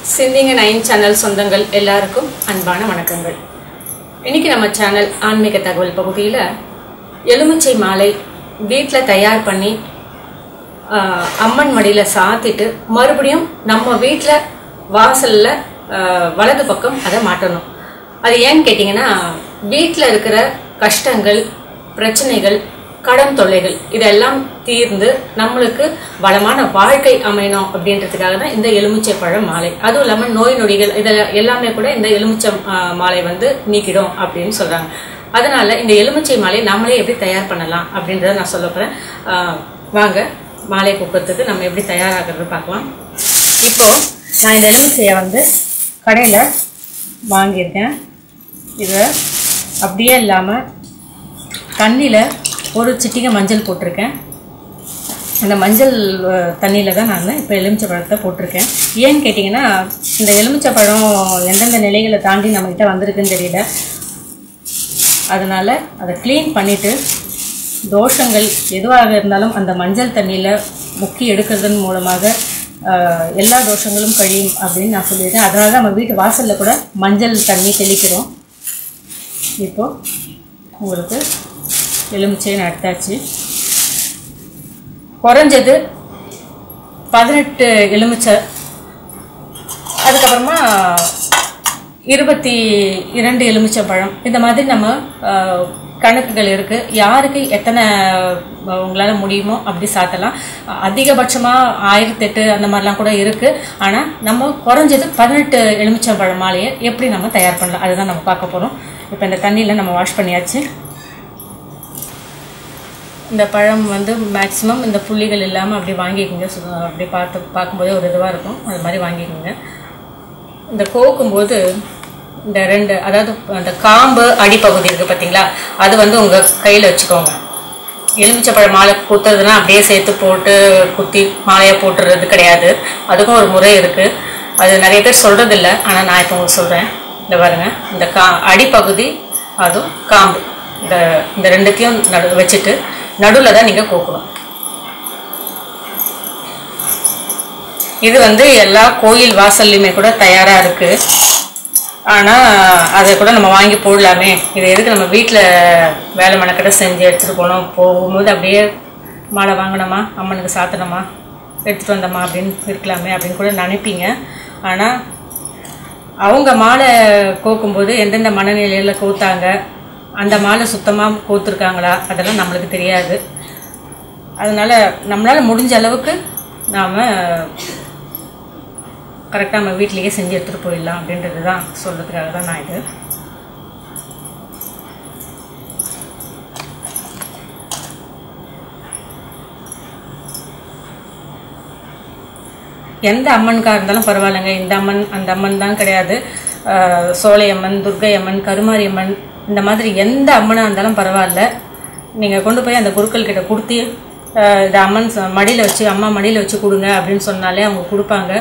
சிந்திங்க nine channel சொந்தங்கள் எல்லாருக்கும் அன்பான வணக்கங்கள் இன்னைக்கு நம்ம சேனல் ஆன்மீக தகவல் பகுதியில் எலுமிச்சை மாலை வீட்டில் தயார் பண்ணி ஆஹ், அம்மன் மடியில் சாத்திட்டு மறுபடியும் நம்ம வீட்டில் வாசலில் வலது பக்கம் அதை மாட்டணும் அது ஏன்னு கேட்டிங்கன்னா வீட்டில் இருக்கிற கஷ்டங்கள் பிரச்சனைகள் கடன் தொல்லைகள் இதெல்லாம் தீர்ந்து நம்மளுக்கு வளமான வாழ்க்கை அமையணும் அப்படின்றதுக்காக தான் இந்த எலுமிச்சை பழம் மாலை அதுவும் இல்லாமல் நோய் நொடிகள் இதெல்லாம் எல்லாமே கூட இந்த எலுமிச்சை ஆஹ், மாலை வந்து நீக்கிடும் அப்படின்னு சொல்றாங்க அதனால இந்த எலுமிச்சை மாலை நாமளே எப்படி தயார் பண்ணலாம் அப்படின்றத நான் சொல்ல போறேன் ஆஹ், வாங்க மாலை குப்பத்துக்கு நம்ம எப்படி தயாராகிறது பார்க்கலாம் இப்போ நான் இந்த எலுமிச்சையை வந்து கடையில் வாங்கியிருக்கேன் இதை அப்படியே இல்லாமல் தண்ணியில் ஒரு சிட்டிகை மஞ்சள் போட்டிருக்கேன் அந்த மஞ்சள் தண்ணியில் தான் நான் இப்போ எலுமிச்சை பழத்தை போட்டிருக்கேன் ஏன்னு கேட்டிங்கன்னா இந்த எலுமிச்சை பழம் எந்தெந்த நிலைகளை தாண்டி நம்மக்கிட்ட வந்திருக்குன்னு தெரியல அதனால் அதை க்ளீன் பண்ணிவிட்டு தோஷங்கள் எதுவாக இருந்தாலும் அந்த மஞ்சள் தண்ணியில் முக்கி எடுக்கிறதன் மூலமாக ஆஹ், எல்லா தோஷங்களும் கழியும் அப்படின்னு நான் சொல்லியிருக்கேன் அதனால தான் நம்ம வீட்டு வாசலில் கூட மஞ்சள் தண்ணி தெளிக்கிறோம் இப்போது உங்களுக்கு எலுமிச்சை நான் எடுத்தாச்சு குறைஞ்சது பதினெட்டு எலுமிச்சை அதுக்கப்புறமா இருபத்தி இரண்டு எலுமிச்சை பழம் இந்த மாதிரி நம்ம ஆஹ், கணக்குகள் இருக்குது யாருக்கு எத்தனை உங்களால் முடியுமோ அப்படி சாத்தலாம் அதிகபட்சமாக ஆயிரத்தெட்டு அந்த மாதிரிலாம் கூட இருக்குது ஆனால் நம்ம குறைஞ்சது பதினெட்டு எலுமிச்சை பழம் மாலையை எப்படி நம்ம தயார் பண்ணலாம் அதுதான் நம்ம பார்க்க போகிறோம் இப்போ இந்த தண்ணியில் நம்ம வாஷ் பண்ணியாச்சு இந்த பழம் வந்து மேக்ஸிமம் இந்த புள்ளிகள் இல்லாமல் அப்படி வாங்கிக்கோங்க சு- அப்படி பார்த்து பார்க்கும்போதே ஒரு இதுவாக இருக்கும் அது மாதிரி வாங்கிக்கோங்க இந்த கோக்கும்போது இந்த ரெண்டு அதாவது அந்த காம்பு அடிப்பகுதி இருக்குது பார்த்தீங்களா அது வந்து உங்கள் கையில் வச்சுக்கோங்க எலுமிச்சைப்பழம் மாலை குத்துறதுனா அப்படியே சேர்த்து போட்டு குத்தி மாலையை போட்டுறது கிடையாது அதுக்கும் ஒரு முறை இருக்குது அது நிறைய பேர் சொல்கிறதில்ல ஆனால் நான் இப்போ உங்களுக்கு சொல்கிறேன் இந்த பாருங்க இந்த கா அடிப்பகுதி அதுவும் காம்பு இந்த இந்த ரெண்டுத்தையும் நடு வச்சுட்டு நடுவில் தான் நீங்கள் கோக்கணும் இது வந்து எல்லா கோயில் வாசல்லையுமே கூட தயாராக இருக்குது ஆனால் அதை கூட நம்ம வாங்கி போடலாமே இது எதுக்கு நம்ம வீட்டில் வேலை மெனக்கடை செஞ்சு எடுத்துகிட்டு போனோம் போகும்போது அப்படியே மாலை வாங்கினோமா அம்மனுக்கு சாத்தினோமா எடுத்துகிட்டு வந்தோமா அப்படின்னு இருக்கலாமே அப்படின்னு கூட நினைப்பீங்க ஆனால் அவங்க மாலை கோக்கும்போது எந்தெந்த மனநிலையில் கோத்தாங்க அந்த மாலை சுத்தமாக கோத்துருக்காங்களா அதெல்லாம் நம்மளுக்கு தெரியாது அதனால் நம்மளால் முடிஞ்ச அளவுக்கு நாம் கரெக்டாக நம்ம வீட்டிலேயே செஞ்சு எடுத்துகிட்டு போயிடலாம் அப்படின்றது தான் சொல்கிறதுக்காக தான் நான் இது எந்த அம்மனுக்காக இருந்தாலும் பரவாயில்லைங்க இந்த அம்மன் அந்த அம்மன் தான் கிடையாது ஆஹ் சோலையம்மன் துர்க்கையம்மன் கருமாரியம்மன் இந்த மாதிரி எந்த அம்மனாக இருந்தாலும் பரவாயில்ல நீங்கள் கொண்டு போய் அந்த குருக்கள் கிட்ட கொடுத்து ஆஹ் இந்த அம்மன் ச- மடியில் வச்சு அம்மா மடியில் வச்சு கொடுங்க அப்படின்னு சொன்னாலே அவங்க கொடுப்பாங்க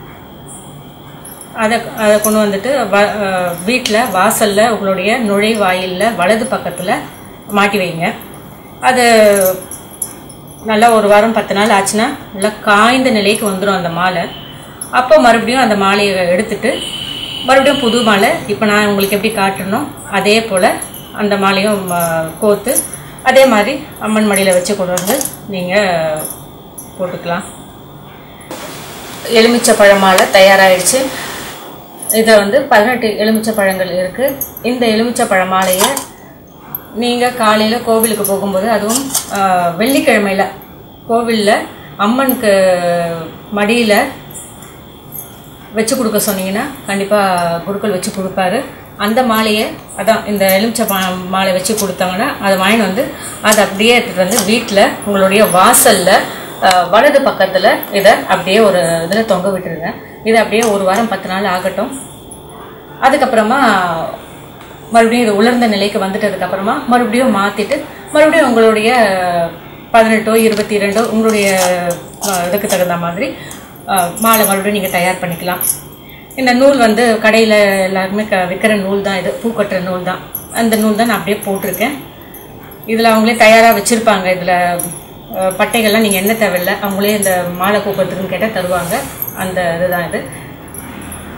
அதை அதை கொண்டு வந்துட்டு வ வீட்டில் வாசலில் உங்களுடைய நுழைவாயிலில் வலது பக்கத்தில் மாட்டி வைங்க அது நல்லா ஒரு வாரம் பத்து நாள் ஆச்சுன்னா நல்லா காய்ந்த நிலைக்கு வந்துடும் அந்த மாலை அப்போ மறுபடியும் அந்த மாலையை எடுத்துட்டு மறுபடியும் புது மாலை இப்போ நான் உங்களுக்கு எப்படி காட்டணும் அதே போல் அந்த மாலையும் ஆ, கோத்து அதே மாதிரி அம்மன் மடியில் வச்சு கொண்டு வந்து நீங்கள் போட்டுக்கலாம் எலுமிச்சை பழ மாலை தயாராகிடுச்சு இதை வந்து பதினெட்டு எலுமிச்சை பழங்கள் இருக்குது இந்த எலுமிச்சை பழ மாலையை நீங்கள் காலையில் கோவிலுக்கு போகும்போது அதுவும் ஆஹ், வெள்ளிக்கிழமையில கோவிலில் அம்மனுக்கு மடியில் வச்சு கொடுக்க சொன்னீங்கன்னா கண்டிப்பாக குருக்கள் வச்சு கொடுப்பாரு அந்த மாலையை அதான் இந்த எலுமிச்சை பா மாலை வச்சு கொடுத்தாங்கன்னா அதை வாங்கிட்டு வந்து அதை அப்படியே எடுத்துகிட்டு வந்து வீட்டில் உங்களுடைய வாசலில் வலது பக்கத்தில் இதை அப்படியே ஒரு இதில் தொங்க விட்டுருங்க இது அப்படியே ஒரு வாரம் பத்து நாள் ஆகட்டும் அதுக்கப்புறமா மறுபடியும் இது உலர்ந்த நிலைக்கு வந்துட்டதுக்கு அப்புறமா மறுபடியும் மாற்றிட்டு மறுபடியும் உங்களுடைய பதினெட்டோ இருபத்தி இரண்டோ உங்களுடைய அஹ், இதுக்கு தகுந்த மாதிரி அஹ், மாலை மறுபடியும் நீங்கள் தயார் பண்ணிக்கலாம் இந்த நூல் வந்து கடையில் எல்லாருமே க விற்கிற நூல் தான் இது பூக்கட்டுற நூல் தான் அந்த நூல் தான் நான் அப்படியே போட்டிருக்கேன் இதில் அவங்களே தயாராக வச்சுருப்பாங்க இதில் பட்டைகள்லாம் நீங்கள் என்ன தேவையில்லை அவங்களே இந்த மாலை கூப்பத்துக்குன்னு கேட்டால் தருவாங்க அந்த இதுதான் இது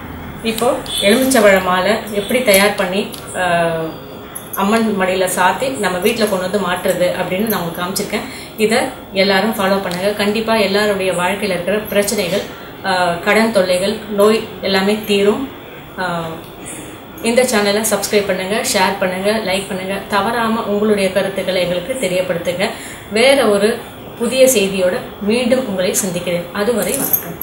இப்போ எலுமிச்சம்பழ மாலை எப்படி தயார் பண்ணி ஆஹ், அம்மன் மடியில் சாத்தி நம்ம வீட்டில் கொண்டு வந்து மாட்டுறது அப்படின்னு நான் உங்களுக்கு காமிச்சிருக்கேன் இதை எல்லாரும் ஃபாலோ பண்ணுங்க கண்டிப்பாக எல்லாருடைய வாழ்க்கையில் இருக்கிற பிரச்சனைகள் ஆஹ், கடன் தொல்லைகள் நோய் எல்லாமே தீரும் ஆஹ், இந்த சேனலை சப்ஸ்கிரைப் பண்ணுங்க ஷேர் பண்ணுங்க லைக் பண்ணுங்க தவறாம உங்களுடைய கருத்துக்களை எங்களுக்கு தெரியப்படுத்துங்க வேற ஒரு புதிய செய்தியோட மீண்டும் உங்களை சந்திக்கிறேன் அதுவரை வணக்கம்